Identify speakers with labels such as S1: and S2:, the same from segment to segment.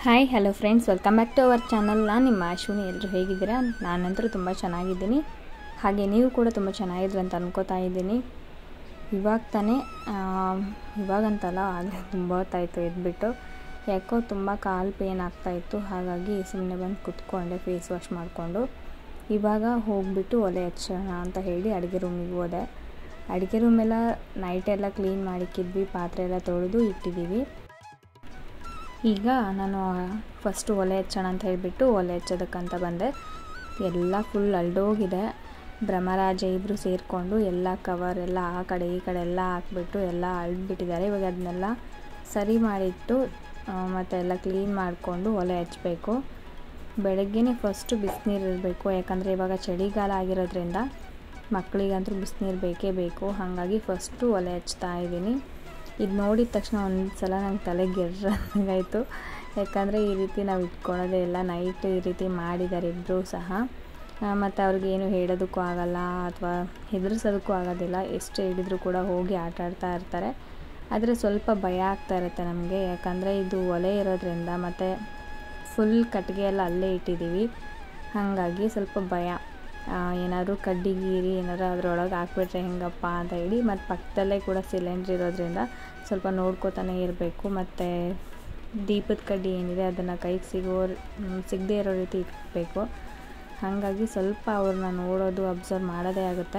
S1: hi hello friends welcome back to our channel ನಾನು ನಿಮ್ಮ ಅಶ್ವಿನಿ ಎಲ್ಲರೂ ಹೇಗಿದ್ದೀರಾ ನಾನಂತರೂ ತುಂಬ ಚೆನ್ನಾಗಿದ್ದೀನಿ ಹಾಗೆ ನೀವು ಕೂಡ ತುಂಬ ಚೆನ್ನಾಗಿದ್ರಿ ಅಂತ ಅನ್ಕೋತಾ ಇದ್ದೀನಿ ಇವಾಗ ತಾನೇ ಇವಾಗಂತಲ್ಲ ಆದರೆ ತುಂಬ ಹೊತ್ತಾಯಿತು ಎದ್ಬಿಟ್ಟು ಯಾಕೋ ತುಂಬ ಕಾಲು ಪೇನ್ ಆಗ್ತಾಯಿತ್ತು ಹಾಗಾಗಿ ಸುಮ್ಮನೆ ಬಂದು ಕುತ್ಕೊಂಡೆ ಫೇಸ್ ವಾಶ್ ಮಾಡಿಕೊಂಡು ಇವಾಗ ಹೋಗಿಬಿಟ್ಟು ಒಲೆ ಹಚ್ಚೋಣ ಅಂತ ಹೇಳಿ ಅಡುಗೆ ರೂಮಿಗೆ ಹೋದೆ ಅಡುಗೆ ರೂಮೆಲ್ಲ ನೈಟೆಲ್ಲ ಕ್ಲೀನ್ ಮಾಡಿಕ್ಕಿದ್ವಿ ಪಾತ್ರೆ ಎಲ್ಲ ತೊಳೆದು ಇಟ್ಟಿದ್ದೀವಿ ಈಗ ನಾನು ಫಸ್ಟು ಒಲೆ ಹಚ್ಚೋಣ ಅಂತ ಹೇಳಿಬಿಟ್ಟು ಒಲೆ ಹಚ್ಚೋದಕ್ಕಂತ ಬಂದೆ ಎಲ್ಲ ಫುಲ್ ಅಲ್ಡೋಗಿದೆ ಭ್ರಮರಾಜ ಇಬ್ಬರು ಸೇರಿಕೊಂಡು ಎಲ್ಲ ಕವರ್ ಎಲ್ಲ ಆ ಕಡೆ ಈ ಕಡೆ ಎಲ್ಲ ಹಾಕ್ಬಿಟ್ಟು ಎಲ್ಲ ಅಳ್ಬಿಟ್ಟಿದ್ದಾರೆ ಇವಾಗ ಅದನ್ನೆಲ್ಲ ಸರಿ ಮಾಡಿಟ್ಟು ಮತ್ತು ಎಲ್ಲ ಕ್ಲೀನ್ ಮಾಡಿಕೊಂಡು ಒಲೆ ಹಚ್ಚಬೇಕು ಬೆಳಗ್ಗೆನೇ ಫಸ್ಟು ಬಿಸಿನೀರು ಇರಬೇಕು ಯಾಕಂದರೆ ಇವಾಗ ಚಳಿಗಾಲ ಆಗಿರೋದ್ರಿಂದ ಮಕ್ಕಳಿಗಂತೂ ಬಿಸಿನೀರು ಬೇಕೇ ಬೇಕು ಹಾಗಾಗಿ ಫಸ್ಟು ಒಲೆ ಹಚ್ತಾ ಇದ್ದೀನಿ ಇದು ನೋಡಿದ ತಕ್ಷಣ ಒಂದು ಸಲ ನಂಗೆ ತಲೆ ಗೆರ್ರಂಗಾಯಿತು ಯಾಕಂದರೆ ಈ ರೀತಿ ನಾವು ಇಟ್ಕೊಳ್ಳೋದೇ ಇಲ್ಲ ನೈಟ್ ಈ ರೀತಿ ಮಾಡಿದ್ದಾರೆ ಇಬ್ಬರು ಸಹ ಮತ್ತು ಅವ್ರಿಗೆ ಏನು ಹೇಳೋದಕ್ಕೂ ಆಗಲ್ಲ ಅಥವಾ ಹೆದರ್ಸೋದಕ್ಕೂ ಆಗೋದಿಲ್ಲ ಎಷ್ಟು ಹೇಳಿದ್ರು ಕೂಡ ಹೋಗಿ ಆಟ ಆಡ್ತಾ ಇರ್ತಾರೆ ಆದರೆ ಸ್ವಲ್ಪ ಭಯ ಆಗ್ತಾ ಇರುತ್ತೆ ನಮಗೆ ಯಾಕಂದರೆ ಇದು ಒಲೆ ಇರೋದ್ರಿಂದ ಮತ್ತು ಫುಲ್ ಕಟ್ಟಿಗೆ ಎಲ್ಲ ಅಲ್ಲೇ ಇಟ್ಟಿದ್ದೀವಿ ಹಾಗಾಗಿ ಸ್ವಲ್ಪ ಭಯ ಏನಾದರೂ ಕಡ್ಡಿ ಗೀರಿ ಏನಾದರೂ ಅದರೊಳಗೆ ಹಾಕ್ಬಿಟ್ರೆ ಹೆಂಗಪ್ಪ ಅಂತ ಹೇಳಿ ಮತ್ತು ಪಕ್ಕದಲ್ಲೇ ಕೂಡ ಸಿಲಿಂಡ್ರ್ ಇರೋದ್ರಿಂದ ಸ್ವಲ್ಪ ನೋಡ್ಕೋತಾನೆ ಇರಬೇಕು ಮತ್ತು ದೀಪದ ಕಡ್ಡಿ ಏನಿದೆ ಅದನ್ನು ಕೈಗೆ ಸಿಗೋ ಸಿಗದೇ ಇರೋ ರೀತಿ ಇಟ್ಬೇಕು ಹಾಗಾಗಿ ಸ್ವಲ್ಪ ಅವ್ರನ್ನ ನೋಡೋದು ಅಬ್ಸರ್ವ್ ಮಾಡೋದೇ ಆಗುತ್ತೆ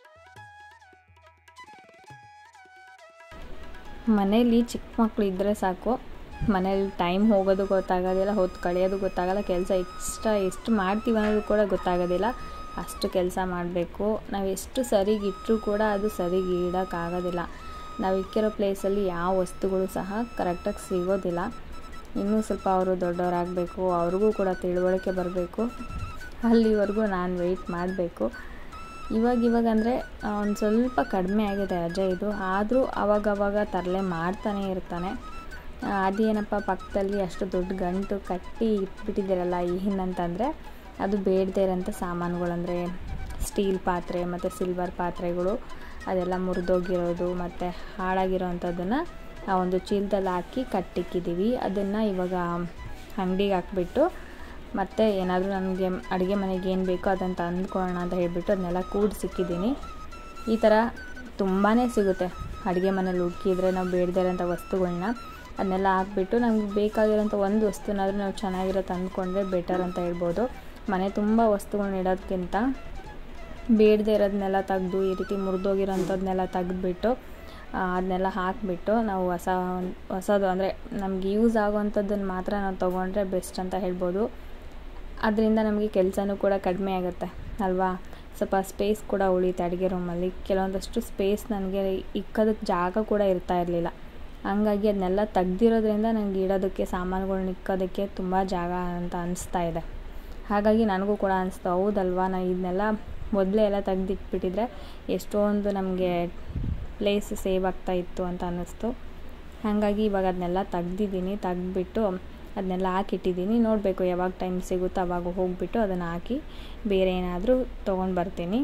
S1: ಮನೇಲಿ ಚಿಕ್ಕ ಮಕ್ಕಳು ಇದ್ದರೆ ಸಾಕು ಮನೇಲಿ ಟೈಮ್ ಹೋಗೋದು ಗೊತ್ತಾಗೋದಿಲ್ಲ ಹೊತ್ತು ಕಳೆಯೋದು ಗೊತ್ತಾಗಲ್ಲ ಕೆಲಸ ಎಕ್ಸ್ಟ್ರಾ ಎಷ್ಟು ಮಾಡ್ತೀವಿ ಅನ್ನೋದು ಕೂಡ ಗೊತ್ತಾಗೋದಿಲ್ಲ ಅಷ್ಟು ಕೆಲಸ ಮಾಡಬೇಕು ನಾವು ಎಷ್ಟು ಸರಿಗೆ ಇಟ್ಟರೂ ಕೂಡ ಅದು ಸರಿಗೆ ಇಡೋಕ್ಕಾಗೋದಿಲ್ಲ ನಾವು ಇಕ್ಕಿರೋ ಪ್ಲೇಸಲ್ಲಿ ಯಾವ ವಸ್ತುಗಳು ಸಹ ಕರೆಕ್ಟಾಗಿ ಸಿಗೋದಿಲ್ಲ ಇನ್ನೂ ಸ್ವಲ್ಪ ಅವರು ದೊಡ್ಡವರಾಗಬೇಕು ಅವ್ರಿಗೂ ಕೂಡ ತಿಳುವಳಿಕೆ ಬರಬೇಕು ಅಲ್ಲಿವರೆಗೂ ನಾನು ವೆಯ್ಟ್ ಮಾಡಬೇಕು ಇವಾಗ ಇವಾಗ ಅಂದರೆ ಒಂದು ಸ್ವಲ್ಪ ಕಡಿಮೆ ಆಗಿದೆ ಅಜಯ್ ಇದು ಆದರೂ ಅವಾಗವಾಗ ತರಲೆ ಮಾಡ್ತಾನೆ ಇರ್ತಾನೆ ಅದೇನಪ್ಪ ಪಕ್ಕದಲ್ಲಿ ಅಷ್ಟು ದೊಡ್ಡ ಗಂಟು ಕಟ್ಟಿ ಇಟ್ಬಿಟ್ಟಿದ್ದೀರಲ್ಲ ಏನಂತಂದರೆ ಅದು ಬೇಡದೇ ಇರೋಂಥ ಸಾಮಾನುಗಳಂದರೆ ಸ್ಟೀಲ್ ಪಾತ್ರೆ ಮತ್ತು ಸಿಲ್ವರ್ ಪಾತ್ರೆಗಳು ಅದೆಲ್ಲ ಮುರಿದೋಗಿರೋದು ಮತ್ತು ಹಾಳಾಗಿರೋ ಅಂಥದ್ದನ್ನು ಆ ಒಂದು ಚೀಲದಲ್ಲಿ ಹಾಕಿ ಕಟ್ಟಿಕ್ಕಿದ್ದೀವಿ ಅದನ್ನು ಇವಾಗ ಅಂಗಡಿಗೆ ಹಾಕ್ಬಿಟ್ಟು ಮತ್ತು ಏನಾದರೂ ನನಗೆ ಅಡುಗೆ ಮನೆಗೆ ಏನು ಬೇಕೋ ಅದನ್ನು ತಂದುಕೊಳ್ಳೋಣ ಅಂತ ಹೇಳಿಬಿಟ್ಟು ಅದನ್ನೆಲ್ಲ ಕೂಡಿ ಸಿಕ್ಕಿದ್ದೀನಿ ಈ ಥರ ತುಂಬಾ ಸಿಗುತ್ತೆ ಅಡುಗೆ ಮನೇಲಿ ಹುಡುಕಿದ್ರೆ ನಾವು ಬೇಡದೇ ಇರೋಂಥ ವಸ್ತುಗಳನ್ನ ಅದನ್ನೆಲ್ಲ ಹಾಕ್ಬಿಟ್ಟು ನಮ್ಗೆ ಬೇಕಾಗಿರೋಂಥ ಒಂದು ವಸ್ತುನಾದರೂ ನಾವು ಚೆನ್ನಾಗಿರೋ ತಂದುಕೊಂಡ್ರೆ ಬೆಟರ್ ಅಂತ ಹೇಳ್ಬೋದು ಮನೆ ತುಂಬ ವಸ್ತುಗಳನ್ನ ಇಡೋದಕ್ಕಿಂತ ಬೇಡದೇ ಇರೋದನ್ನೆಲ್ಲ ತೆಗೆದು ಈ ರೀತಿ ಮುರಿದೋಗಿರೋಂಥದ್ದನ್ನೆಲ್ಲ ತೆಗೆದ್ಬಿಟ್ಟು ಅದನ್ನೆಲ್ಲ ಹಾಕಿಬಿಟ್ಟು ನಾವು ಹೊಸ ಹೊಸದು ಅಂದರೆ ನಮ್ಗೆ ಯೂಸ್ ಆಗೋವಂಥದ್ದನ್ನು ಮಾತ್ರ ನಾವು ತೊಗೊಂಡ್ರೆ ಬೆಸ್ಟ್ ಅಂತ ಹೇಳ್ಬೋದು ಅದರಿಂದ ನಮಗೆ ಕೆಲಸನೂ ಕೂಡ ಕಡಿಮೆ ಆಗುತ್ತೆ ಅಲ್ವಾ ಸ್ವಲ್ಪ ಸ್ಪೇಸ್ ಕೂಡ ಉಳಿಯುತ್ತೆ ಅಡುಗೆ ರೂಮಲ್ಲಿ ಕೆಲವೊಂದಷ್ಟು ಸ್ಪೇಸ್ ನನಗೆ ಇಕ್ಕೋದಕ್ಕೆ ಜಾಗ ಕೂಡ ಇರ್ತಾ ಇರಲಿಲ್ಲ ಹಂಗಾಗಿ ಅದನ್ನೆಲ್ಲ ತೆಗ್ದಿರೋದ್ರಿಂದ ನನಗೆ ಇಡೋದಕ್ಕೆ ಸಾಮಾನುಗಳ್ನ ಇಕ್ಕೋದಕ್ಕೆ ತುಂಬ ಜಾಗ ಅಂತ ಅನಿಸ್ತಾ ಇದೆ ಹಾಗಾಗಿ ನನಗೂ ಕೂಡ ಅನಿಸ್ತು ಹೌದಲ್ವಾ ನಾನು ಇದನ್ನೆಲ್ಲ ಮೊದಲೇ ಎಲ್ಲ ತೆಗ್ದಿಟ್ಬಿಟ್ಟಿದ್ರೆ ಎಷ್ಟೊಂದು ನಮಗೆ ಪ್ಲೇಸ್ ಸೇವ್ ಆಗ್ತಾ ಇತ್ತು ಅಂತ ಅನ್ನಿಸ್ತು ಹಾಗಾಗಿ ಇವಾಗ ಅದನ್ನೆಲ್ಲ ತೆಗ್ದಿದ್ದೀನಿ ತೆಗ್ದುಬಿಟ್ಟು ಅದನ್ನೆಲ್ಲ ಹಾಕಿಟ್ಟಿದ್ದೀನಿ ನೋಡಬೇಕು ಯಾವಾಗ ಟೈಮ್ ಸಿಗುತ್ತೋ ಅವಾಗ ಹೋಗಿಬಿಟ್ಟು ಅದನ್ನು ಹಾಕಿ ಬೇರೆ ಏನಾದರೂ ತೊಗೊಂಡು ಬರ್ತೀನಿ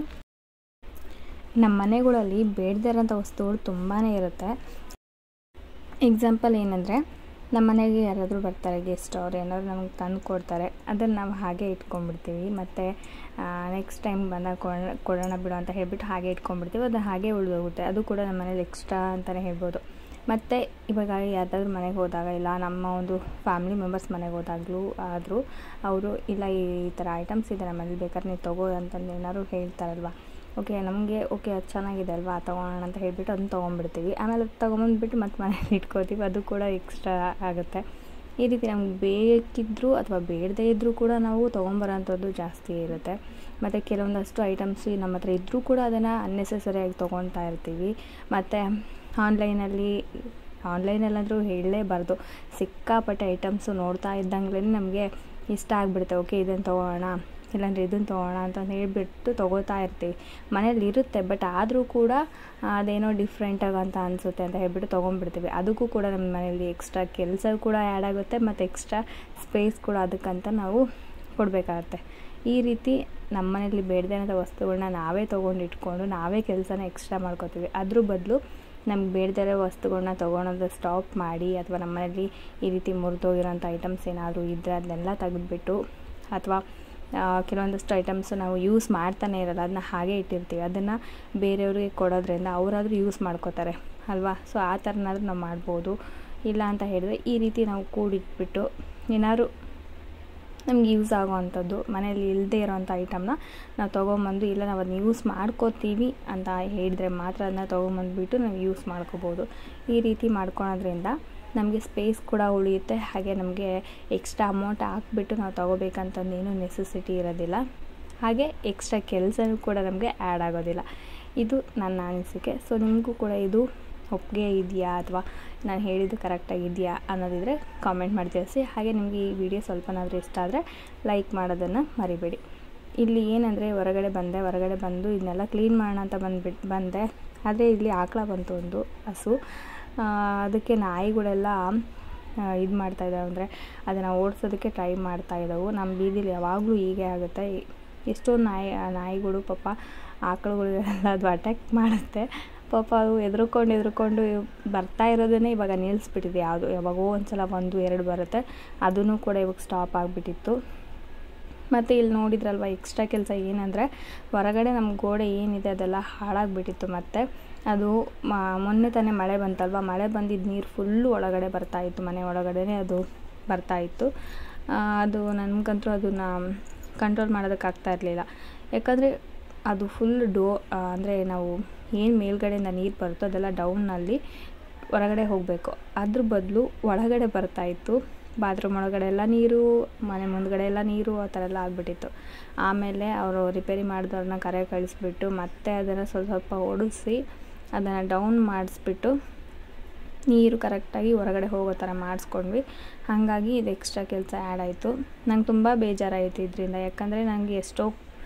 S1: ನಮ್ಮ ಮನೆಗಳಲ್ಲಿ ಬೇಡದೇ ಇರೋಂಥ ವಸ್ತುಗಳು ತುಂಬಾ ಇರುತ್ತೆ ಎಕ್ಸಾಂಪಲ್ ಏನಂದರೆ ನಮ್ಮ ಮನೆಗೆ ಯಾರಾದರೂ ಬರ್ತಾರೆ ಗೆಸ್ಟ್ ಅವ್ರು ಏನಾದ್ರು ನಮಗೆ ತಂದು ಕೊಡ್ತಾರೆ ಅದನ್ನು ನಾವು ಹಾಗೆ ಇಟ್ಕೊಂಡ್ಬಿಡ್ತೀವಿ ಮತ್ತು ನೆಕ್ಸ್ಟ್ ಟೈಮ್ ಬಂದಾಗ ಕೊಡೋಣ ಕೊಡೋಣ ಬಿಡು ಅಂತ ಹೇಳಿಬಿಟ್ಟು ಹಾಗೆ ಇಟ್ಕೊಂಡ್ಬಿಡ್ತೀವಿ ಅದು ಹಾಗೆ ಉಳಿದೋಗುತ್ತೆ ಅದು ಕೂಡ ನಮ್ಮ ಮನೇಲಿ ಎಕ್ಸ್ಟ್ರಾ ಅಂತಲೇ ಹೇಳ್ಬೋದು ಮತ್ತು ಇವಾಗ ಯಾವ್ದಾದ್ರು ಮನೆಗೆ ಹೋದಾಗ ಇಲ್ಲ ನಮ್ಮ ಒಂದು ಫ್ಯಾಮಿಲಿ ಮೆಂಬರ್ಸ್ ಮನೆಗೆ ಹೋದಾಗಲೂ ಆದರೂ ಅವರು ಇಲ್ಲ ಈ ಥರ ಐಟಮ್ಸ್ ಇದೆ ನಮ್ಮಲ್ಲಿ ಬೇಕಾದ್ರೆ ನೀವು ತಗೋ ಅಂತಂದು ಏನಾದ್ರು ಹೇಳ್ತಾರಲ್ವ ಓಕೆ ನಮಗೆ ಓಕೆ ಅದು ಚೆನ್ನಾಗಿದೆ ಅಲ್ವಾ ತೊಗೊಳೋಣ ಅಂತ ಹೇಳಿಬಿಟ್ಟು ಅದನ್ನ ತೊಗೊಂಡ್ಬಿಡ್ತೀವಿ ಆಮೇಲೆ ಅದು ತೊಗೊಂಬಂದ್ಬಿಟ್ಟು ಮತ್ತೆ ಮನೇಲಿ ಇಟ್ಕೋತೀವಿ ಅದು ಕೂಡ ಎಕ್ಸ್ಟ್ರಾ ಆಗುತ್ತೆ ಈ ರೀತಿ ನಮ್ಗೆ ಬೇಕಿದ್ದರೂ ಅಥವಾ ಬೇಡದೇ ಇದ್ದರೂ ಕೂಡ ನಾವು ತೊಗೊಂಬರೋಂಥದ್ದು ಜಾಸ್ತಿ ಇರುತ್ತೆ ಮತ್ತು ಕೆಲವೊಂದಷ್ಟು ಐಟಮ್ಸ್ ನಮ್ಮ ಹತ್ರ ಇದ್ದರೂ ಕೂಡ ಅದನ್ನು ಅನ್ನೆಸೆಸರಿಯಾಗಿ ತೊಗೊಳ್ತಾ ಇರ್ತೀವಿ ಮತ್ತು ಆನ್ಲೈನಲ್ಲಿ ಆನ್ಲೈನಲ್ಲಾದರೂ ಹೇಳಲೇಬಾರ್ದು ಸಿಕ್ಕಾಪಟ್ಟೆ ಐಟಮ್ಸು ನೋಡ್ತಾ ಇದ್ದಂಗ್ಲೇ ನಮಗೆ ಇಷ್ಟ ಆಗಿಬಿಡುತ್ತೆ ಓಕೆ ಇದನ್ನು ತೊಗೊಳ್ಳೋಣ ಇಲ್ಲಾಂದರೆ ಇದನ್ನು ತೊಗೊಳ್ಳೋಣ ಅಂತ ಹೇಳಿಬಿಟ್ಟು ತೊಗೋತಾ ಇರ್ತೀವಿ ಮನೇಲಿ ಇರುತ್ತೆ ಬಟ್ ಆದರೂ ಕೂಡ ಅದೇನೋ ಡಿಫ್ರೆಂಟಾಗಿ ಅಂತ ಅನಿಸುತ್ತೆ ಅಂತ ಹೇಳ್ಬಿಟ್ಟು ತೊಗೊಂಡ್ಬಿಡ್ತೀವಿ ಅದಕ್ಕೂ ಕೂಡ ನಮ್ಮ ಮನೇಲಿ ಎಕ್ಸ್ಟ್ರಾ ಕೆಲಸ ಕೂಡ ಆ್ಯಡ್ ಆಗುತ್ತೆ ಮತ್ತು ಎಕ್ಸ್ಟ್ರಾ ಸ್ಪೇಸ್ ಕೂಡ ಅದಕ್ಕಂತ ನಾವು ಕೊಡಬೇಕಾಗತ್ತೆ ಈ ರೀತಿ ನಮ್ಮ ಮನೇಲಿ ಬೇಡದೇ ಇರೋಂಥ ವಸ್ತುಗಳನ್ನ ನಾವೇ ತೊಗೊಂಡು ಇಟ್ಕೊಂಡು ನಾವೇ ಕೆಲಸನ ಎಕ್ಸ್ಟ್ರಾ ಮಾಡ್ಕೋತೀವಿ ಅದ್ರ ಬದಲು ನಮ್ಗೆ ಬೇಡದಿರೋ ವಸ್ತುಗಳನ್ನ ತೊಗೊಳೋದು ಸ್ಟಾಪ್ ಮಾಡಿ ಅಥವಾ ನಮ್ಮ ಮನೇಲಿ ಈ ರೀತಿ ಮುರಿದೋಗಿರೋಂಥ ಐಟಮ್ಸ್ ಏನಾದರೂ ಇದ್ದರೆ ಅದನ್ನೆಲ್ಲ ತೆಗೆದುಬಿಟ್ಟು ಅಥವಾ ಕೆಲವೊಂದಷ್ಟು ಐಟಮ್ಸ್ ನಾವು ಯೂಸ್ ಮಾಡ್ತಾನೆ ಇರಲ್ಲ ಅದನ್ನ ಹಾಗೆ ಇಟ್ಟಿರ್ತೀವಿ ಅದನ್ನು ಬೇರೆಯವ್ರಿಗೆ ಕೊಡೋದ್ರಿಂದ ಅವರಾದರೂ ಯೂಸ್ ಮಾಡ್ಕೋತಾರೆ ಅಲ್ವಾ ಸೊ ಆ ಥರನಾದ್ರೂ ನಾವು ಮಾಡ್ಬೋದು ಇಲ್ಲ ಅಂತ ಹೇಳಿದ್ರೆ ಈ ರೀತಿ ನಾವು ಕೂಡಿಟ್ಬಿಟ್ಟು ಏನಾದ್ರು ನಮ್ಗೆ ಯೂಸ್ ಆಗೋವಂಥದ್ದು ಮನೇಲಿ ಇಲ್ಲದೆ ಇರೋವಂಥ ಐಟಮ್ನ ನಾವು ತೊಗೊಂಬಂದು ಇಲ್ಲ ನಾವು ಅದನ್ನ ಯೂಸ್ ಮಾಡ್ಕೋತೀವಿ ಅಂತ ಹೇಳಿದ್ರೆ ಮಾತ್ರ ಅದನ್ನ ತೊಗೊಂಬಂದ್ಬಿಟ್ಟು ನಾವು ಯೂಸ್ ಮಾಡ್ಕೋಬೋದು ಈ ರೀತಿ ಮಾಡ್ಕೊಳೋದ್ರಿಂದ ನಮಗೆ ಸ್ಪೇಸ್ ಕೂಡ ಉಳಿಯುತ್ತೆ ಹಾಗೆ ನಮಗೆ ಎಕ್ಸ್ಟ್ರಾ ಅಮೌಂಟ್ ಹಾಕ್ಬಿಟ್ಟು ನಾವು ತೊಗೋಬೇಕಂತಂದೇನು ನೆಸೆಸಿಟಿ ಇರೋದಿಲ್ಲ ಹಾಗೆ ಎಕ್ಸ್ಟ್ರಾ ಕೆಲಸನೂ ಕೂಡ ನಮಗೆ ಆ್ಯಡ್ ಆಗೋದಿಲ್ಲ ಇದು ನನ್ನ ಅನಿಸಿಕೆ ಸೊ ನಿಮಗೂ ಕೂಡ ಇದು ಒಪ್ಪಿಗೆ ಇದೆಯಾ ಅಥವಾ ನಾನು ಹೇಳಿದ್ದು ಕರೆಕ್ಟಾಗಿದೆಯಾ ಅನ್ನೋದಿದ್ರೆ ಕಾಮೆಂಟ್ ಮಾಡಿ ತಿಳಿಸಿ ಹಾಗೆ ನಿಮಗೆ ಈ ವಿಡಿಯೋ ಸ್ವಲ್ಪನಾದರೂ ಇಷ್ಟ ಆದರೆ ಲೈಕ್ ಮಾಡೋದನ್ನು ಮರಿಬೇಡಿ ಇಲ್ಲಿ ಏನಂದರೆ ಹೊರಗಡೆ ಬಂದೆ ಹೊರಗಡೆ ಬಂದು ಇದನ್ನೆಲ್ಲ ಕ್ಲೀನ್ ಮಾಡೋಣ ಅಂತ ಬಂದುಬಿಟ್ಟು ಬಂದೆ ಆದರೆ ಇಲ್ಲಿ ಆಕಳ ಬಂತು ಒಂದು ಹಸು ಅದಕ್ಕೆ ನಾಯಿಗಳೆಲ್ಲ ಇದು ಮಾಡ್ತಾಯಿದ್ದಾವೆ ಅಂದರೆ ಅದನ್ನು ಓಡಿಸೋದಕ್ಕೆ ಟ್ರೈ ಮಾಡ್ತಾಯಿದ್ದಾವೆ ನಮ್ಮ ಬೀದಿಲಿ ಯಾವಾಗಲೂ ಹೀಗೆ ಆಗುತ್ತೆ ಎಷ್ಟೊಂದು ನಾಯಿ ನಾಯಿಗಳು ಪಾಪ ಆಕಳುಗಳಿಗೆಲ್ಲ ಅದು ಅಟ್ಯಾಕ್ ಮಾಡುತ್ತೆ ಪಾಪ ಅದು ಎದ್ರುಕೊಂಡು ಎದ್ರುಕೊಂಡು ಬರ್ತಾ ಇರೋದನ್ನೇ ಇವಾಗ ನಿಲ್ಲಿಸ್ಬಿಟ್ಟಿದೆ ಯಾವುದು ಯಾವಾಗೋ ಒಂದು ಸಲ ಒಂದು ಎರಡು ಬರುತ್ತೆ ಅದೂ ಕೂಡ ಇವಾಗ ಸ್ಟಾಪ್ ಆಗಿಬಿಟ್ಟಿತ್ತು ಮತ್ತು ಇಲ್ಲಿ ನೋಡಿದ್ರಲ್ವ ಎಕ್ಸ್ಟ್ರಾ ಕೆಲಸ ಏನಂದರೆ ಹೊರಗಡೆ ನಮ್ಮ ಗೋಡೆ ಏನಿದೆ ಅದೆಲ್ಲ ಹಾಳಾಗಿಬಿಟ್ಟಿತ್ತು ಮತ್ತು ಅದು ಮೊನ್ನೆ ತಾನೇ ಮಳೆ ಬಂತಲ್ವ ಮಳೆ ಬಂದಿದ್ದ ನೀರು ಫುಲ್ಲು ಒಳಗಡೆ ಬರ್ತಾಯಿತ್ತು ಮನೆ ಒಳಗಡೆ ಅದು ಬರ್ತಾಯಿತ್ತು ಅದು ನನಗಂತೂ ಅದನ್ನು ಕಂಟ್ರೋಲ್ ಮಾಡೋದಕ್ಕಾಗ್ತಾ ಇರಲಿಲ್ಲ ಯಾಕಂದರೆ ಅದು ಫುಲ್ ಡೋ ಅಂದರೆ ನಾವು ಏನು ಮೇಲ್ಗಡೆಯಿಂದ ನೀರು ಬರುತ್ತೋ ಅದೆಲ್ಲ ಡೌನ್ನಲ್ಲಿ ಹೊರಗಡೆ ಹೋಗಬೇಕು ಅದ್ರ ಬದಲು ಒಳಗಡೆ ಬರ್ತಾಯಿತ್ತು ಬಾತ್ರೂಮ್ ಒಳಗಡೆ ಎಲ್ಲ ನೀರು ಮನೆ ಮುಂದ್ಗಡೆ ಎಲ್ಲ ನೀರು ಆ ಥರ ಎಲ್ಲ ಆಗಿಬಿಟ್ಟಿತ್ತು ಆಮೇಲೆ ಅವರು ರಿಪೇರಿ ಮಾಡಿದವ್ರನ್ನ ಕರೆ ಕಳಿಸ್ಬಿಟ್ಟು ಮತ್ತೆ ಅದನ್ನು ಸ್ವಲ್ಪ ಸ್ವಲ್ಪ ಓಡಿಸಿ ಅದನ್ನು ಡೌನ್ ಮಾಡಿಸ್ಬಿಟ್ಟು ನೀರು ಕರೆಕ್ಟಾಗಿ ಹೊರಗಡೆ ಹೋಗೋ ಥರ ಮಾಡಿಸ್ಕೊಂಡ್ವಿ ಹಾಗಾಗಿ ಇದು ಎಕ್ಸ್ಟ್ರಾ ಕೆಲಸ ಆ್ಯಡ್ ಆಯಿತು ನಂಗೆ ತುಂಬ ಬೇಜಾರಾಯಿತು ಇದರಿಂದ ಯಾಕಂದರೆ ನನಗೆ ಎಷ್ಟೋ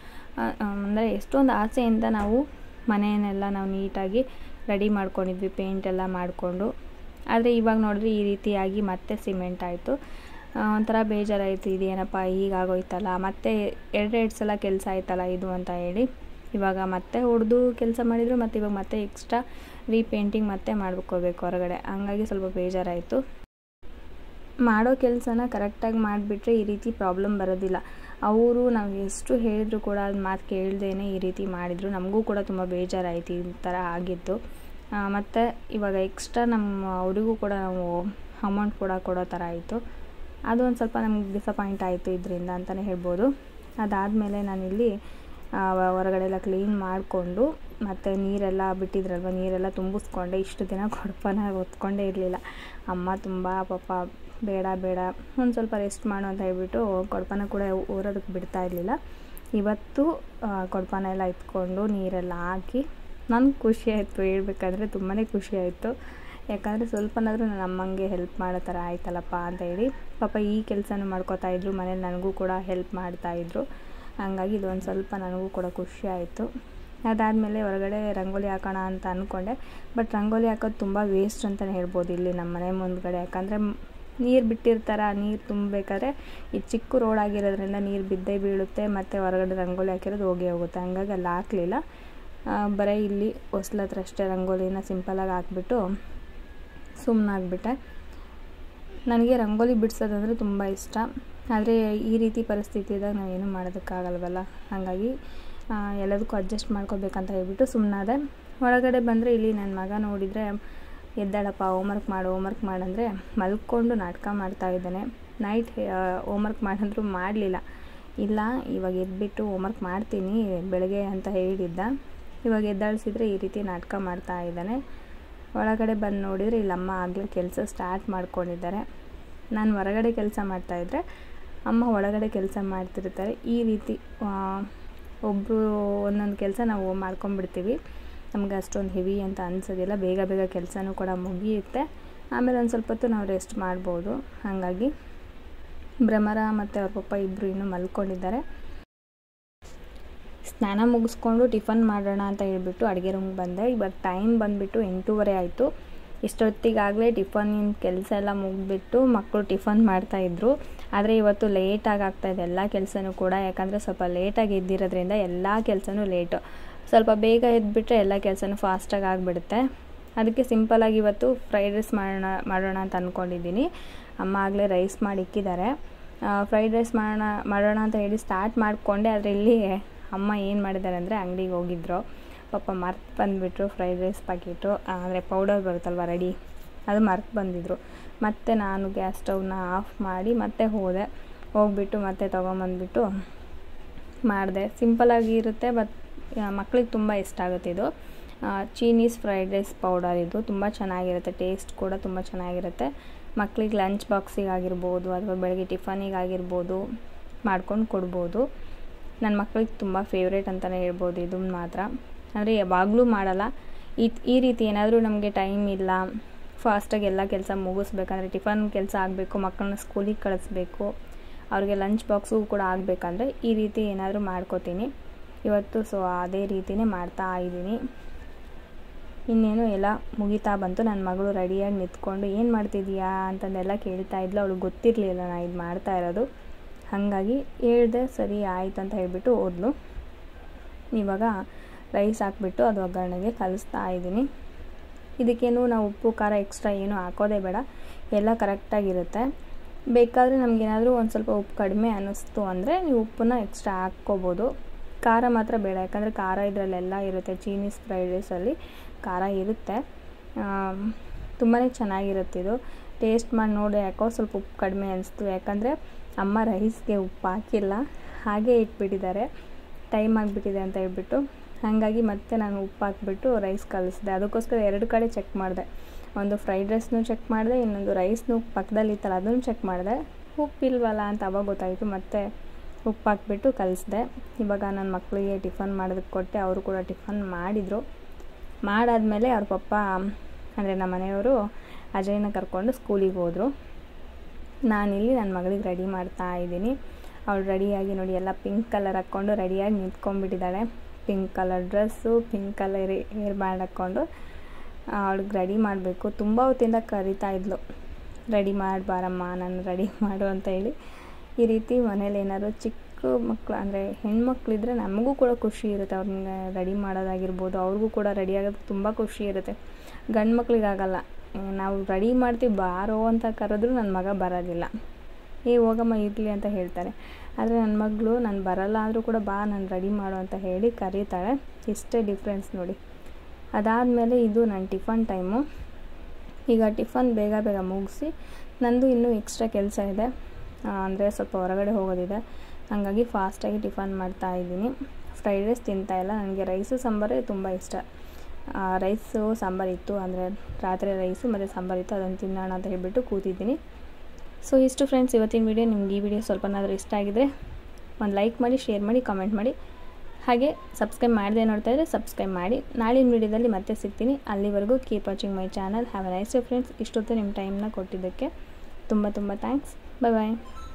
S1: ಅಂದರೆ ಎಷ್ಟೊಂದು ಆಸೆಯಿಂದ ನಾವು ಮನೆಯನ್ನೆಲ್ಲ ನಾವು ನೀಟಾಗಿ ರೆಡಿ ಮಾಡ್ಕೊಂಡಿದ್ವಿ ಪೇಂಟ್ ಎಲ್ಲ ಮಾಡಿಕೊಂಡು ಆದರೆ ಇವಾಗ ನೋಡಿದ್ರೆ ಈ ರೀತಿಯಾಗಿ ಮತ್ತೆ ಸಿಮೆಂಟ್ ಆಯಿತು ಒಂಥರ ಬೇಜಾರಾಯಿತು ಇದೇನಪ್ಪ ಹೀಗಾಗೋಯ್ತಲ್ಲ ಮತ್ತೆ ಎರಡೆರಡು ಸಲ ಕೆಲಸ ಆಯ್ತಲ್ಲ ಇದು ಅಂತ ಹೇಳಿ ಇವಾಗ ಮತ್ತೆ ಹೊಡೆದು ಕೆಲಸ ಮಾಡಿದರು ಮತ್ತು ಇವಾಗ ಮತ್ತೆ ಎಕ್ಸ್ಟ್ರಾ ರೀಪೇಂಟಿಂಗ್ ಮತ್ತೆ ಮಾಡ್ಕೋಬೇಕು ಹೊರಗಡೆ ಹಂಗಾಗಿ ಸ್ವಲ್ಪ ಬೇಜಾರಾಯಿತು ಮಾಡೋ ಕೆಲಸನ ಕರೆಕ್ಟಾಗಿ ಮಾಡಿಬಿಟ್ರೆ ಈ ರೀತಿ ಪ್ರಾಬ್ಲಮ್ ಬರೋದಿಲ್ಲ ಅವರು ನಾವು ಎಷ್ಟು ಹೇಳಿದ್ರು ಕೂಡ ಅದು ಮಾತು ಕೇಳ್ದೇನೆ ಈ ರೀತಿ ಮಾಡಿದರು ನಮಗೂ ಕೂಡ ತುಂಬ ಬೇಜಾರಾಯಿತು ಈ ಥರ ಆಗಿತ್ತು ಮತ್ತು ಇವಾಗ ಎಕ್ಸ್ಟ್ರಾ ನಮ್ಮ ಅವರಿಗೂ ಕೂಡ ನಾವು ಅಮೌಂಟ್ ಕೂಡ ಕೊಡೋ ಥರ ಆಯಿತು ಅದು ಒಂದು ಸ್ವಲ್ಪ ನಮ್ಗೆ ಡಿಸಪಾಯಿಂಟ್ ಆಯಿತು ಇದರಿಂದ ಅಂತಲೇ ಹೇಳ್ಬೋದು ಅದಾದಮೇಲೆ ನಾನಿಲ್ಲಿ ಹೊರಗಡೆ ಎಲ್ಲ ಕ್ಲೀನ್ ಮಾಡಿಕೊಂಡು ಮತ್ತು ನೀರೆಲ್ಲ ಬಿಟ್ಟಿದ್ರಲ್ವ ನೀರೆಲ್ಲ ತುಂಬಿಸ್ಕೊಂಡೆ ಇಷ್ಟು ದಿನ ಕೊಡಪನ ಹೊತ್ಕೊಂಡೇ ಇರಲಿಲ್ಲ ಅಮ್ಮ ತುಂಬ ಪಾಪ ಬೇಡ ಬೇಡ ಒಂದು ಸ್ವಲ್ಪ ರೆಸ್ಟ್ ಮಾಡು ಅಂತ ಹೇಳ್ಬಿಟ್ಟು ಕೊಡಪನ ಕೂಡ ಊರೋದಕ್ಕೆ ಬಿಡ್ತಾ ಇರಲಿಲ್ಲ ಇವತ್ತು ಕೊಡಪನ ಎಲ್ಲ ಎತ್ಕೊಂಡು ನೀರೆಲ್ಲ ಹಾಕಿ ನನಗೆ ಖುಷಿ ಆಯಿತು ಹೇಳ್ಬೇಕಾದ್ರೆ ತುಂಬಾ ಖುಷಿ ಆಯಿತು ಯಾಕಂದರೆ ಸ್ವಲ್ಪನಾದರೂ ನನ್ನ ಅಮ್ಮಂಗೆ ಹೆಲ್ಪ್ ಮಾಡೋ ಥರ ಆಯ್ತಲ್ಲಪ್ಪ ಅಂತ ಹೇಳಿ ಪಾಪ ಈ ಕೆಲಸನೂ ಮಾಡ್ಕೋತಾ ಇದ್ರು ಮನೇಲಿ ನನಗೂ ಕೂಡ ಹೆಲ್ಪ್ ಮಾಡ್ತಾಯಿದ್ರು ಹಂಗಾಗಿ ಇದು ಒಂದು ಸ್ವಲ್ಪ ನನಗೂ ಕೂಡ ಖುಷಿ ಆಯಿತು ಅದಾದಮೇಲೆ ಹೊರಗಡೆ ರಂಗೋಲಿ ಹಾಕೋಣ ಅಂತ ಅಂದ್ಕೊಂಡೆ ಬಟ್ ರಂಗೋಲಿ ಹಾಕೋದು ತುಂಬ ವೇಸ್ಟ್ ಅಂತಲೇ ಹೇಳ್ಬೋದು ಇಲ್ಲಿ ನಮ್ಮ ಮನೆ ಮುಂದ್ಗಡೆ ಯಾಕಂದರೆ ನೀರು ಬಿಟ್ಟಿರ್ತಾರೆ ಆ ನೀರು ತುಂಬಬೇಕಾದ್ರೆ ಈ ಚಿಕ್ಕ ರೋಡ್ ಆಗಿರೋದ್ರಿಂದ ನೀರು ಬಿದ್ದೇ ಬೀಳುತ್ತೆ ಮತ್ತು ಹೊರಗಡೆ ರಂಗೋಲಿ ಹಾಕಿರೋದು ಹೋಗೇ ಹೋಗುತ್ತೆ ಹಂಗಾಗಿ ಅಲ್ಲಿ ಹಾಕಲಿಲ್ಲ ಬರೀ ಇಲ್ಲಿ ಹೊಸ್ಲ ಹತ್ರ ಅಷ್ಟೇ ರಂಗೋಲಿನ ಸಿಂಪಲಾಗಿ ಹಾಕ್ಬಿಟ್ಟು ಸುಮ್ಮನಾಗ್ಬಿಟ್ಟೆ ನನಗೆ ರಂಗೋಲಿ ಬಿಡಿಸೋದಂದರೆ ತುಂಬ ಇಷ್ಟ ಆದರೆ ಈ ರೀತಿ ಪರಿಸ್ಥಿತಿದಾಗ ನಾವೇನು ಮಾಡೋದಕ್ಕಾಗಲ್ವಲ್ಲ ಹಾಗಾಗಿ ಎಲ್ಲದಕ್ಕೂ ಅಡ್ಜಸ್ಟ್ ಮಾಡ್ಕೋಬೇಕಂತ ಹೇಳ್ಬಿಟ್ಟು ಸುಮ್ಮನಾದೆ ಒಳಗಡೆ ಬಂದರೆ ಇಲ್ಲಿ ನನ್ನ ಮಗ ನೋಡಿದರೆ ಎದ್ದಾಳಪ್ಪ ಹೋಮ್ವರ್ಕ್ ಮಾಡು ಹೋಮ್ವರ್ಕ್ ಮಾಡಂದರೆ ಮಲ್ಕೊಂಡು ನಾಟಕ ಮಾಡ್ತಾ ಇದ್ದಾನೆ ನೈಟ್ ಹೋಮ್ವರ್ಕ್ ಮಾಡಂದ್ರೂ ಮಾಡಲಿಲ್ಲ ಇಲ್ಲ ಇವಾಗ ಎದ್ಬಿಟ್ಟು ಹೋಮ್ವರ್ಕ್ ಮಾಡ್ತೀನಿ ಬೆಳಗ್ಗೆ ಅಂತ ಹೇಳಿದ್ದ ಇವಾಗ ಎದ್ದಾಳಿಸಿದ್ರೆ ಈ ರೀತಿ ನಾಟಕ ಮಾಡ್ತಾ ಇದ್ದಾನೆ ಒಳಗಡೆ ಬಂದು ನೋಡಿದರೆ ಇಲ್ಲಮ್ಮ ಆಗಲೇ ಕೆಲಸ ಸ್ಟಾರ್ಟ್ ಮಾಡ್ಕೊಂಡಿದ್ದಾರೆ ನಾನು ಹೊರಗಡೆ ಕೆಲಸ ಮಾಡ್ತಾಯಿದ್ರೆ ಅಮ್ಮ ಒಳಗಡೆ ಕೆಲಸ ಮಾಡ್ತಿರ್ತಾರೆ ಈ ರೀತಿ ಒಬ್ಬರು ಒಂದೊಂದು ಕೆಲಸ ನಾವು ಮಾಡ್ಕೊಂಬಿಡ್ತೀವಿ ನಮ್ಗೆ ಅಷ್ಟೊಂದು ಹೆವಿ ಅಂತ ಅನಿಸೋದಿಲ್ಲ ಬೇಗ ಬೇಗ ಕೆಲಸನೂ ಕೂಡ ಮುಗಿಯುತ್ತೆ ಆಮೇಲೆ ಒಂದು ಸ್ವಲ್ಪ ಹೊತ್ತು ನಾವು ರೆಸ್ಟ್ ಮಾಡ್ಬೋದು ಹಾಗಾಗಿ ಭ್ರಮರ ಮತ್ತು ಅವ್ರ ಪಪ್ಪ ಇಬ್ಬರು ಇನ್ನೂ ಮಲ್ಕೊಂಡಿದ್ದಾರೆ ಸ್ನಾನ ಮುಗಿಸ್ಕೊಂಡು ಟಿಫನ್ ಮಾಡೋಣ ಅಂತ ಹೇಳ್ಬಿಟ್ಟು ಅಡುಗೆ ರೂಮ್ಗೆ ಬಂದೆ ಇವಾಗ ಟೈಮ್ ಬಂದುಬಿಟ್ಟು ಎಂಟೂವರೆ ಆಯಿತು ಇಷ್ಟೊತ್ತಿಗಾಗಲೇ ಟಿಫನಿನ ಕೆಲಸ ಎಲ್ಲ ಮುಗಿದ್ಬಿಟ್ಟು ಮಕ್ಕಳು ಟಿಫನ್ ಮಾಡ್ತಾಯಿದ್ರು ಆದರೆ ಇವತ್ತು ಲೇಟಾಗಿ ಆಗ್ತಾಯಿದೆ ಎಲ್ಲ ಕೆಲಸನೂ ಕೂಡ ಯಾಕಂದರೆ ಸ್ವಲ್ಪ ಲೇಟಾಗಿ ಎದ್ದಿರೋದ್ರಿಂದ ಎಲ್ಲ ಕೆಲಸನೂ ಲೇಟು ಸ್ವಲ್ಪ ಬೇಗ ಎದ್ಬಿಟ್ರೆ ಎಲ್ಲ ಕೆಲಸನೂ ಫಾಸ್ಟಾಗಿ ಆಗಿಬಿಡುತ್ತೆ ಅದಕ್ಕೆ ಸಿಂಪಲಾಗಿ ಇವತ್ತು ಫ್ರೈಡ್ ರೈಸ್ ಮಾಡೋಣ ಮಾಡೋಣ ಅಂತ ಅಂದ್ಕೊಂಡಿದ್ದೀನಿ ಅಮ್ಮ ಆಗಲೇ ರೈಸ್ ಮಾಡಿ ಇಕ್ಕಿದ್ದಾರೆ ಫ್ರೈಡ್ ರೈಸ್ ಮಾಡೋಣ ಮಾಡೋಣ ಅಂತ ಹೇಳಿ ಸ್ಟಾರ್ಟ್ ಮಾಡಿಕೊಂಡೆ ಆದರೆ ಇಲ್ಲಿ ಅಮ್ಮ ಏನು ಮಾಡಿದ್ದಾರೆ ಅಂದರೆ ಅಂಗಡಿಗೆ ಹೋಗಿದ್ರು ಪಾಪ ಮರ್ತು ಬಂದುಬಿಟ್ರು ಫ್ರೈಡ್ ರೈಸ್ ಪ್ಯಾಕೆಟು ಅಂದರೆ ಪೌಡರ್ ಬರುತ್ತಲ್ವ ರೆಡಿ ಅದು ಮರ್ತು ಬಂದಿದ್ರು ಮತ್ತು ನಾನು ಗ್ಯಾಸ್ ಸ್ಟವ್ನ ಆಫ್ ಮಾಡಿ ಮತ್ತೆ ಹೋದೆ ಹೋಗ್ಬಿಟ್ಟು ಮತ್ತೆ ತೊಗೊಂಬಂದ್ಬಿಟ್ಟು ಮಾಡಿದೆ ಸಿಂಪಲಾಗಿ ಇರುತ್ತೆ ಬಟ್ ಮಕ್ಳಿಗೆ ತುಂಬ ಇಷ್ಟ ಆಗುತ್ತೆ ಇದು ಚೀನೀಸ್ ಫ್ರೈಡ್ ರೈಸ್ ಪೌಡರ್ ಇದು ತುಂಬ ಚೆನ್ನಾಗಿರುತ್ತೆ ಟೇಸ್ಟ್ ಕೂಡ ತುಂಬ ಚೆನ್ನಾಗಿರುತ್ತೆ ಮಕ್ಳಿಗೆ ಲಂಚ್ ಬಾಕ್ಸಿಗೆ ಆಗಿರ್ಬೋದು ಅಥವಾ ಬೆಳಗ್ಗೆ ಟಿಫನಿಗೆ ಆಗಿರ್ಬೋದು ಮಾಡ್ಕೊಂಡು ಕೊಡ್ಬೋದು ನನ್ನ ಮಕ್ಳಿಗೆ ತುಂಬ ಫೇವ್ರೇಟ್ ಅಂತಲೇ ಹೇಳ್ಬೋದು ಇದನ್ನ ಮಾತ್ರ ಅಂದರೆ ಯಾವಾಗಲೂ ಮಾಡಲ್ಲ ಈ ಈ ರೀತಿ ಏನಾದರೂ ನಮಗೆ ಟೈಮ್ ಇಲ್ಲ ಫಾಸ್ಟಾಗಿ ಎಲ್ಲ ಕೆಲಸ ಮುಗಿಸ್ಬೇಕಂದ್ರೆ ಟಿಫನ್ ಕೆಲಸ ಆಗಬೇಕು ಮಕ್ಕಳನ್ನ ಸ್ಕೂಲಿಗೆ ಕಳಿಸ್ಬೇಕು ಅವ್ರಿಗೆ ಲಂಚ್ ಬಾಕ್ಸು ಕೂಡ ಆಗಬೇಕಂದ್ರೆ ಈ ರೀತಿ ಏನಾದರೂ ಮಾಡ್ಕೋತೀನಿ ಇವತ್ತು ಸೊ ಅದೇ ರೀತಿಯೇ ಮಾಡ್ತಾ ಇದ್ದೀನಿ ಇನ್ನೇನು ಎಲ್ಲ ಮುಗಿತಾ ಬಂತು ನನ್ನ ಮಗಳು ರೆಡಿಯಾಗಿ ನಿಂತ್ಕೊಂಡು ಏನು ಮಾಡ್ತಿದ್ದೀಯಾ ಅಂತಂದೆಲ್ಲ ಕೇಳ್ತಾ ಇದ್ಲು ಅವಳಿಗೆ ಗೊತ್ತಿರಲಿಲ್ಲ ನಾನು ಇದು ಮಾಡ್ತಾ ಇರೋದು ಹಾಗಾಗಿ ಹೇಳಿದೆ ಸರಿ ಆಯ್ತು ಅಂತ ಹೇಳಿಬಿಟ್ಟು ಹೋದ್ಲು ಇವಾಗ ರೈಸ್ ಹಾಕ್ಬಿಟ್ಟು ಅದು ಒಗ್ಗರಣೆಗೆ ಕಲಿಸ್ತಾ ಇದ್ದೀನಿ ಇದಕ್ಕೇನು ನಾವು ಉಪ್ಪು ಖಾರ ಎಕ್ಸ್ಟ್ರಾ ಏನೂ ಹಾಕೋದೇ ಬೇಡ ಎಲ್ಲ ಕರೆಕ್ಟಾಗಿರುತ್ತೆ ಬೇಕಾದರೆ ನಮಗೇನಾದರೂ ಒಂದು ಸ್ವಲ್ಪ ಉಪ್ಪು ಕಡಿಮೆ ಅನ್ನಿಸ್ತು ಅಂದರೆ ನೀವು ಉಪ್ಪನ್ನ ಎಕ್ಸ್ಟ್ರಾ ಹಾಕ್ಕೋಬೋದು ಖಾರ ಮಾತ್ರ ಬೇಡ ಯಾಕಂದರೆ ಖಾರ ಇದರಲ್ಲೆಲ್ಲ ಇರುತ್ತೆ ಚೀನೀಸ್ ಫ್ರೈಡ್ ರೈಸಲ್ಲಿ ಖಾರ ಇರುತ್ತೆ ತುಂಬಾ ಚೆನ್ನಾಗಿರುತ್ತೆ ಇದು ಟೇಸ್ಟ್ ಮಾಡಿ ನೋಡಿ ಯಾಕೋ ಸ್ವಲ್ಪ ಉಪ್ಪು ಕಡಿಮೆ ಅನಿಸ್ತು ಯಾಕಂದರೆ ಅಮ್ಮ ರೈಸ್ಗೆ ಉಪ್ಪು ಹಾಕಿಲ್ಲ ಹಾಗೇ ಇಟ್ಬಿಟ್ಟಿದ್ದಾರೆ ಟೈಮ್ ಆಗಿಬಿಟ್ಟಿದೆ ಅಂತ ಹೇಳ್ಬಿಟ್ಟು ಹಾಗಾಗಿ ಮತ್ತೆ ನಾನು ಉಪ್ಪು ಹಾಕ್ಬಿಟ್ಟು ರೈಸ್ ಕಲಿಸಿದೆ ಅದಕ್ಕೋಸ್ಕರ ಎರಡು ಕಡೆ ಚೆಕ್ ಮಾಡಿದೆ ಒಂದು ಫ್ರೈಡ್ ರೈಸ್ನೂ ಚೆಕ್ ಮಾಡಿದೆ ಇನ್ನೊಂದು ರೈಸ್ನು ಪಕ್ಕದಲ್ಲಿ ಇತ್ತಲ್ಲ ಅದನ್ನು ಚೆಕ್ ಮಾಡಿದೆ ಉಪ್ಪಿಲ್ವಲ್ಲ ಅಂತ ಅವಾಗ ಗೊತ್ತಾಯಿತು ಮತ್ತು ಉಪ್ಪು ಹಾಕ್ಬಿಟ್ಟು ಕಲಿಸಿದೆ ಇವಾಗ ನನ್ನ ಮಕ್ಕಳಿಗೆ ಟಿಫನ್ ಮಾಡೋದಕ್ಕೆ ಕೊಟ್ಟೆ ಅವರು ಕೂಡ ಟಿಫನ್ ಮಾಡಿದರು ಮಾಡಾದಮೇಲೆ ಅವ್ರ ಪಪ್ಪ ಅಂದರೆ ನಮ್ಮ ಮನೆಯವರು ಅಜಯ್ನ ಕರ್ಕೊಂಡು ಸ್ಕೂಲಿಗೆ ಹೋದರು ನಾನಿಲ್ಲಿ ನನ್ನ ಮಗಳಿಗೆ ರೆಡಿ ಮಾಡ್ತಾ ಇದ್ದೀನಿ ಅವಳು ರೆಡಿಯಾಗಿ ನೋಡಿ ಎಲ್ಲ ಪಿಂಕ್ ಕಲರ್ ಹಾಕ್ಕೊಂಡು ರೆಡಿಯಾಗಿ ನಿಂತ್ಕೊಂಡ್ಬಿಟ್ಟಿದ್ದಾಳೆ pink colour dress pink colour hair band ಹಾಕ್ಕೊಂಡು ಅವಳಿಗೆ ರೆಡಿ ಮಾಡಬೇಕು ತುಂಬ ಹೊತ್ತಿಂದ ಕರಿತಾ ಇದ್ಲು ರೆಡಿ ಮಾಡಿ ಬಾರಮ್ಮ ನಾನು ರೆಡಿ ಮಾಡು ಅಂತ ಹೇಳಿ ಈ ರೀತಿ ಮನೇಲಿ ಏನಾದ್ರು ಚಿಕ್ಕ ಮಕ್ಕಳು ಅಂದರೆ ಹೆಣ್ಮಕ್ಳಿದ್ರೆ ನಮಗೂ ಕೂಡ ಖುಷಿ ಇರುತ್ತೆ ಅವ್ರನ್ನ ರೆಡಿ ಮಾಡೋದಾಗಿರ್ಬೋದು ಅವ್ರಿಗೂ ಕೂಡ ರೆಡಿ ಆಗೋದು ತುಂಬ ಖುಷಿ ಇರುತ್ತೆ ಗಂಡು ಮಕ್ಳಿಗಾಗಲ್ಲ ನಾವು ರೆಡಿ ಮಾಡ್ತೀವಿ ಬಾರೋ ಅಂತ ಕರೆದ್ರೂ ನನ್ನ ಮಗ ಬರೋದಿಲ್ಲ ಏ ಹೋಗಮ್ಮ ಇರಲಿ ಅಂತ ಹೇಳ್ತಾರೆ ಆದರೆ ನನ್ನ ಮಗಳು ನಾನು ಬರಲ್ಲ ಆದರೂ ಕೂಡ ಬಾ ನಾನು ರೆಡಿ ಮಾಡು ಅಂತ ಹೇಳಿ ಕರೀತಾಳೆ ಇಷ್ಟೇ ಡಿಫ್ರೆನ್ಸ್ ನೋಡಿ ಅದಾದಮೇಲೆ ಇದು ನನ್ನ ಟಿಫನ್ ಟೈಮು ಈಗ ಟಿಫನ್ ಬೇಗ ಬೇಗ ಮುಗಿಸಿ ನಂದು ಇನ್ನೂ ಎಕ್ಸ್ಟ್ರಾ ಕೆಲಸ ಇದೆ ಅಂದರೆ ಸ್ವಲ್ಪ ಹೊರಗಡೆ ಹೋಗೋದಿದೆ ಹಾಗಾಗಿ ಫಾಸ್ಟಾಗಿ ಟಿಫನ್ ಮಾಡ್ತಾ ಇದ್ದೀನಿ ಫ್ರೈಡ್ ರೈಸ್ ತಿಂತಾಯಿಲ್ಲ ನನಗೆ ರೈಸು ಸಾಂಬಾರೇ ತುಂಬ ಇಷ್ಟ ರೈಸು ಸಾಂಬಾರಿತ್ತು ಅಂದರೆ ರಾತ್ರಿ ರೈಸು ಮತ್ತು ಸಾಂಬಾರಿತ್ತು ಅದನ್ನು ತಿನ್ನೋಣ ಅಂತ ಹೇಳಿಬಿಟ್ಟು ಕೂತಿದ್ದೀನಿ ಸೊ ಇಷ್ಟು ಫ್ರೆಂಡ್ಸ್ ಇವತ್ತಿನ ವೀಡಿಯೋ ನಿಮ್ಗೆ ಈ ವಿಡಿಯೋ ಸ್ವಲ್ಪನಾದರೂ ಇಷ್ಟ ಆಗಿದ್ರೆ ಒಂದು ಲೈಕ್ ಮಾಡಿ ಶೇರ್ ಮಾಡಿ ಕಾಮೆಂಟ್ ಮಾಡಿ ಹಾಗೆ ಸಬ್ಸ್ಕ್ರೈಬ್ ಮಾಡದೆ ನೋಡ್ತಾ ಇದ್ದರೆ ಸಬ್ಸ್ಕ್ರೈಬ್ ಮಾಡಿ ನಾಳಿನ ವೀಡಿಯೋದಲ್ಲಿ ಮತ್ತೆ ಸಿಗ್ತೀನಿ ಅಲ್ಲಿವರೆಗೂ keep watching my channel have a nice friends ಇಷ್ಟೊತ್ತು ನಿಮ್ಮ ಟೈಮ್ನ ಕೊಟ್ಟಿದ್ದಕ್ಕೆ ತುಂಬ ತುಂಬ ಥ್ಯಾಂಕ್ಸ್ ಬಾಯ್ ಬಾಯ್